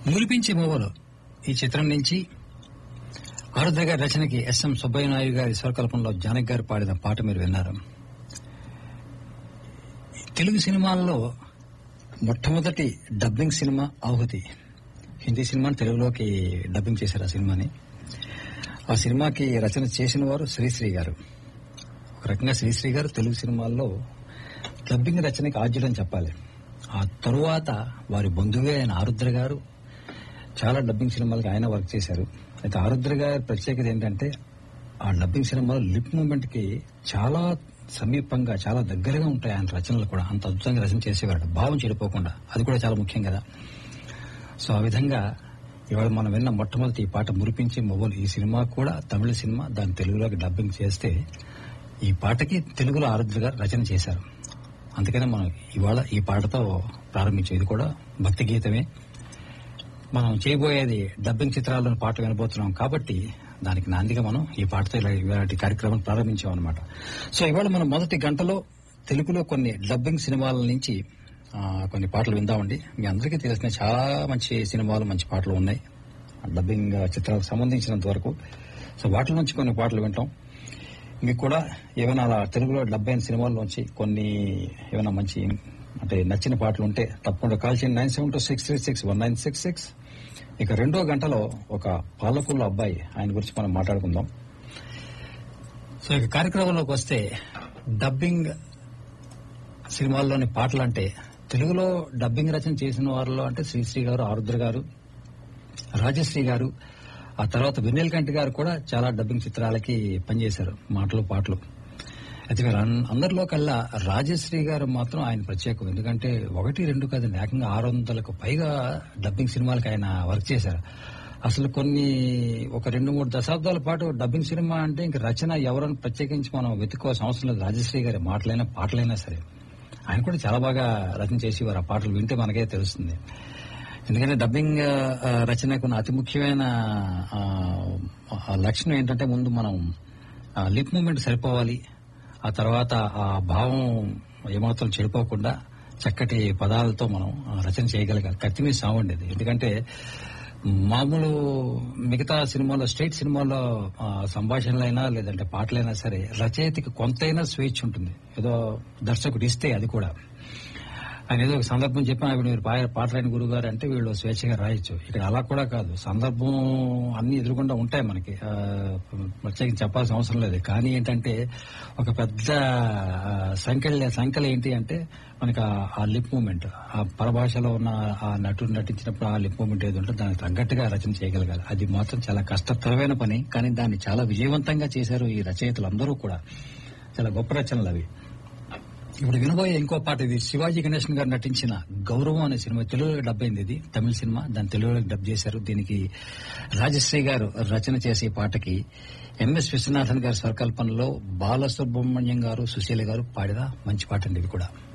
మురిపించే మొవలు ఈ చిత్రం నుంచి ఆరుద్ర గారి రచనకి ఎస్ఎం సుబ్బయ్య నాయుడు గారి స్వరకల్పనలో జానక్ గారు పాడిన పాట మీరు విన్నారు తెలుగు సినిమాల్లో మొట్టమొదటి డబ్బింగ్ సినిమా ఆహుతి హిందీ సినిమాని తెలుగులోకి డబ్బింగ్ చేశారు ఆ సినిమాని ఆ సినిమాకి రచన చేసిన వారు శ్రీశ్రీ గారు ఒక రకంగా శ్రీశ్రీ గారు తెలుగు సినిమాల్లో డబ్బింగ్ రచనకి ఆద్యుడని చెప్పాలి ఆ తరువాత వారి బంధువే అయిన ఆరుద్ర గారు చాలా డబ్బింగ్ సినిమాలకి ఆయన వర్క్ చేశారు అయితే ఆరుద్ర గారి ప్రత్యేకత ఏంటంటే ఆ డబ్బింగ్ సినిమాలో లిప్ మూమెంట్ కి చాలా సమీపంగా చాలా దగ్గరగా ఉంటాయి ఆయన రచనలు కూడా అంత అద్భుతంగా రచన చేసేవాడు భావం చెడిపోకుండా అది కూడా చాలా ముఖ్యం కదా సో ఆ విధంగా ఇవాళ మనం విన్న మొట్టమొదటి ఈ పాట మురిపించి మొబైల్ ఈ సినిమా కూడా తమిళ సినిమా దాన్ని తెలుగులోకి డబ్బింగ్ చేస్తే ఈ పాటకి తెలుగులో ఆరుద్ర గారు రచన చేశారు అందుకనే మనం ఇవాళ ఈ పాటతో ప్రారంభించాం ఇది కూడా భక్తి గీతమే మనం చేయబోయేది డబ్బింగ్ చిత్రాల్లోని పాట వినబోతున్నాం కాబట్టి దానికి నాందిగా మనం ఈ పాటతో ఇలా ఇలాంటి కార్యక్రమం ప్రారంభించాం అనమాట సో ఇవాళ మనం మొదటి గంటలో తెలుగులో కొన్ని డబ్బింగ్ సినిమాల నుంచి ఆ, కొన్ని పాటలు విందామండి మీ అందరికీ తెలిసిన చాలా మంచి సినిమాలు మంచి పాటలు ఉన్నాయి డబ్బింగ్ చిత్రాలకు సంబంధించినంత వరకు సో వాటి నుంచి కొన్ని పాటలు వింటాం మీకు కూడా ఏమైనా అలా తెలుగులో డెబ్బై ఐదు సినిమాల్లోంచి కొన్ని ఏమైనా మంచి అంటే నచ్చిన పాటలు ఉంటే తప్పకుండా కాల్ చేయండి nine seven two six three six one nine six six ఇక రెండో గంటలో ఒక పాలకుల అబ్బాయి ఆయన గురించి మనం మాట్లాడుకుందాం సో ఇక కార్యక్రమంలోకి వస్తే డబ్బింగ్ సినిమాల్లోని పాటలు అంటే తెలుగులో డబ్బింగ్ రచన చేసిన వారిలో అంటే శ్రీశ్రీ గారు ఆరుద్ర గారు రాజశ్రీ గారు ఆ తర్వాత వెన్నెలకంటి గారు కూడా చాలా డబ్బింగ్ చిత్రాలకి పనిచేశారు మాటలు పాటలు అయితే మీరు అన్- అందరిలో కల్లా రాజశ్రీ గారు మాత్రం ఆయన ప్రత్యేకం ఎందుకంటే ఒకటి రెండు కాదండి ఏకంగా ఆరు వందలకు పైగా డబ్బింగ్ సినిమాలకు ఆయన వర్క్ చేశారు అసలు కొన్ని ఒక రెండు మూడు దశాబ్దాల పాటు డబ్బింగ్ సినిమా అంటే ఇంక రచన ఎవరని ప్రత్యేకించి మనం వెతుక్కోవాల్సిన అవసరం లేదు రాజశ్రీ గారి మాటలైనా పాటలైనా సరే ఆయన కూడా చాలా బాగా రచన చేసేవారు ఆ పాటలు వింటే మనకే తెలుస్తుంది ఎందుకంటే డబ్బింగ్ ఆ, రచనకు ఉన్న అతి ముఖ్యమైన ఆ, ఆ లక్షణం ఏంటంటే ముందు మనం లిప్ మూమెంట్ సరిపోవాలి ఆ తర్వాత ఆ భావం ఏమాత్రం చెడిపోకుండా చక్కటి పదాలతో మనం ఆ, రచన చేయగలగాలి కత్తి మీద సావండేది ఎందుకంటే మామూలు మిగతా సినిమాలో స్టేట్ సినిమాలో ఆ, సంభాషణలైనా లేదంటే పాటలైనా సరే రచయితకి కొంతైనా స్వేచ్ఛ ఉంటుంది ఏదో దర్శకుడు ఇస్తే అది కూడా ఆయన ఏదో ఒక సందర్భం చెప్పిన ఇప్పుడు మీరు పా- పాట రాయని గురువు గారు అంటే వీళ్ళు స్వేచ్ఛగా రాయొచ్చు ఇక్కడ అలా కూడా కాదు సందర్భం అన్ని ఎదురుకుండా ఉంటాయి మనకి ఆ, ప్రత్యేకించి చెప్పాల్సిన అవసరం లేదు కానీ ఏంటంటే ఒక పెద్ద ఆ, సంఖ్యల సంఖ్యలు ఏంటి అంటే మనకి ఆ- ఆ లిప్ మూమెంట్ ఆ పరభాషలో ఉన్న ఆ నటుడు నటించినప్పుడు ఆ లిప్ మూమెంట్ ఏది ఉంటే దానికి తగ్గట్టుగా రచన చేయగలగాలి అది మాత్రం చాలా కష్టతరమైన పని కానీ దాన్ని చాలా విజయవంతంగా చేశారు ఈ రచయితలు అందరూ కూడా చాలా గొప్ప రచనలు అవి ఇప్పుడు వినబోయే ఇంకో పాట ఇది శివాజీ గణేశన్ గారు నటించిన గౌరవం అనే సినిమా తెలుగులో డబ్ అయింది ఇది తమిళ సినిమా దాన్ని తెలుగులో డబ్ చేశారు దీనికి రాజశ్రీ గారు రచన చేసే ఈ పాటకి ఎంఎస్ విశ్వనాథన్ గారి స్వరకల్పనలో బాలసుబ్రహ్మణ్యం గారు సుశీల గారు పాడిన మంచి పాట అండి ఇది కూడా